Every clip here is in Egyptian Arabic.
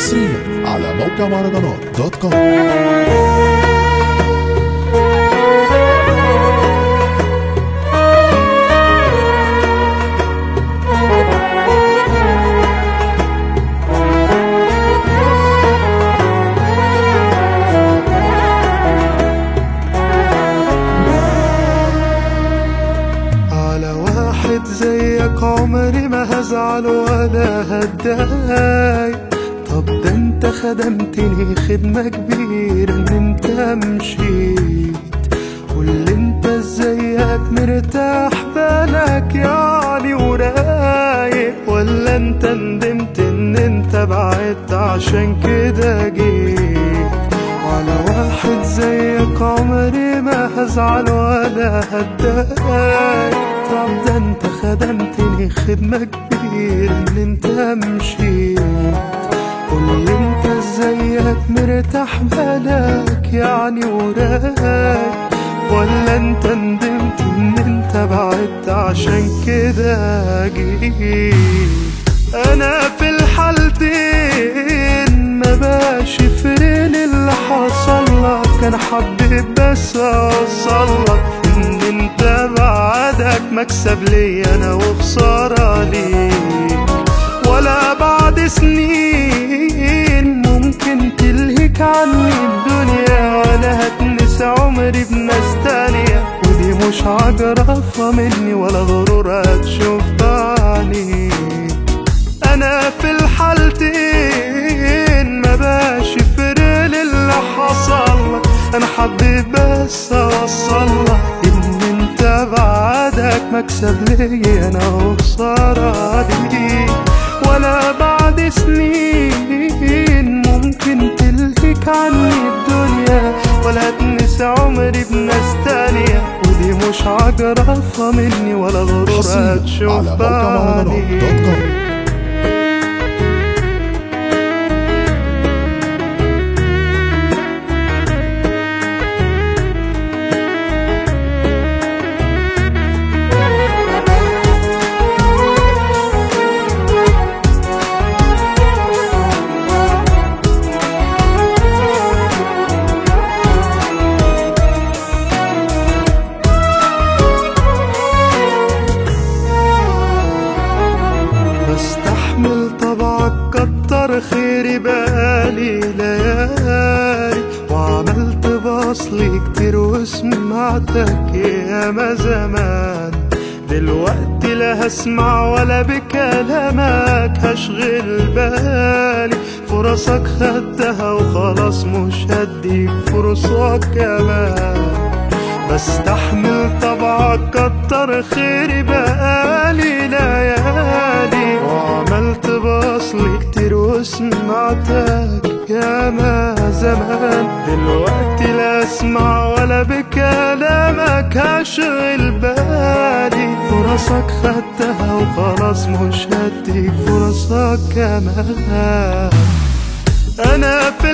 حصريا على موقع مهرجانات دوت كوم على واحد زيك عمري ما هزعل ولا هتضايق طب ده انت خدمتني خدمة كبيرة ان انت مشيت قول انت ازيك مرتاح بالك يعني ورايق ولا انت ندمت ان انت بعدت عشان كده جيت وعلى واحد زيك عمري ما هزعل ولا هتضايق طب ده انت خدمتني خدمة كبيرة ان انت مشيت قول انت ازيك مرتاح بالك يعني وراك ولا انت ندمت ان انت بعدت عشان كده جيت انا في الحالتين ما باش فرين اللي حصل لك انا حبيت بس اوصل لك ان انت بعدك مكسب لي انا وخسارة ليك ولا بعد سنين ممكن تلهيك عني الدنيا ولا هتنسى عمري بناس تانية ودي مش عجرفة مني ولا غرور هتشوف بعيني انا في الحالتين ما باش فرق اللي حصل لك انا حبيت بس اوصل لك ان انت بعدك مكسب ليا انا وخسارة ليك ولا بعد سنين ممكن تلهيك عني الدنيا ولا تنسى عمري بناس تانية ودي مش عجرفة مني ولا غرور حصريا هتشوف على موقع مهرجانات دوت بعدي كوم بستحمل طبعك كتر خيري بقالي ليالي وعملت بصلي كتير وسمعتك ياما زمان دلوقتي لا هسمع ولا بكلامك هشغل بالي فرصك خدتها وخلاص مش هديك فرصة كمان بستحمل طبعك كتر خيري بقالي ليالي وعملت بصلي كتير وسمعتك ياما زمان دلوقتي لا اسمع ولا بكلامك هشغل بالي فرصك خدتها وخلاص مش هديك فرصك كمان انا في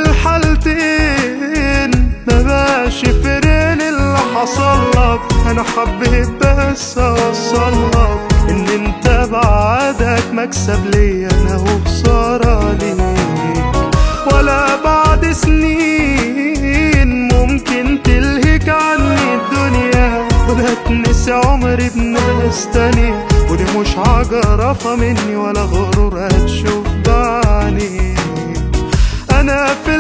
الحالتين ما باش فرين اللي حصل لك انا حبيت بس اوصل لك ان انت بعدك مكسب ليا انا وخسارة ليك ولا بعد سنين ممكن تلهيك عني الدنيا ولا تنسى عمري بناس تانية ودي مش عجرفة مني ولا غرور هتشوف بعيني انا في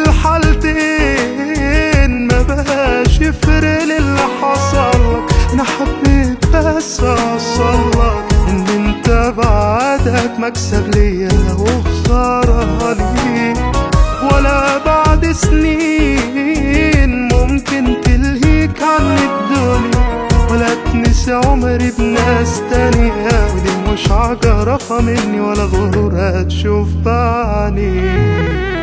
الحالتين ما بقاش يفرق لي اللي حصل لك انا حبيت بس اوصل لك ان انت بعدك مكسب ليا وخسارة ليك ولا بعد سنين ممكن تلهيك عني الدنيا ولا تنسى عمري بناس تانية ودي مش عجرفة مني ولا غرور هتشوف بعينيك